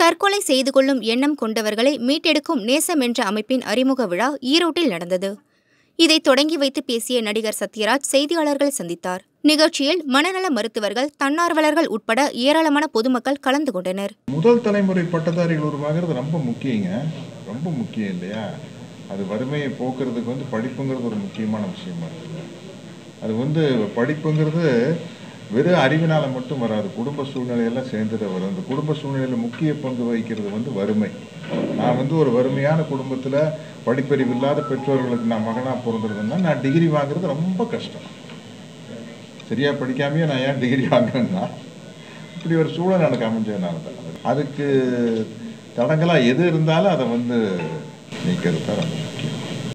தற்கொலை செய்து கொள்ளும் எண்ணம் கொண்டவர்களை மீட்டெடுக்கும் நேசம் என்ற அமைப்பின் அறிமுக விழா ஈரோட்டில் நடந்தது இதை தொடங்கி வைத்து பேசிய நடிகர் சத்யராஜ் செய்தியாளர்களை சந்தித்தார் நிகழ்ச்சியில் மனநல மருத்துவர்கள் தன்னார்வலர்கள் உட்பட ஏராளமான பொதுமக்கள் கலந்து கொண்டனர் முதல் தலைமுறை பட்டதாரிகள் உருவாகிறது ரொம்ப முக்கியங்க ரொம்ப முக்கியம் இல்லையா அது வறுமையை போக்குறதுக்கு வந்து படிப்புங்கிறது ஒரு முக்கியமான விஷயமா இருக்குது அது வந்து படிப்புங்கிறது வெறும் அறிவினால மட்டும் வராது குடும்ப சூழ்நிலையெல்லாம் சேர்ந்து தான் வரும் அந்த குடும்ப சூழ்நிலையில் முக்கிய பங்கு வகிக்கிறது வந்து வறுமை நான் வந்து ஒரு வறுமையான குடும்பத்தில் படிப்பறிவு இல்லாத பெற்றோர்களுக்கு நான் மகனாக பிறந்திருந்தேன்னா நான் டிகிரி வாங்குறது ரொம்ப கஷ்டம் சரியாக படிக்காமையே நான் ஏன் டிகிரி வாங்கினேன்னா இப்படி ஒரு சூழல் எனக்கு அமைஞ்சதுனால தான் அதுக்கு தடங்களாக எது இருந்தாலும் அதை வந்து நீக்கிறது தான் ரொம்ப முக்கியம்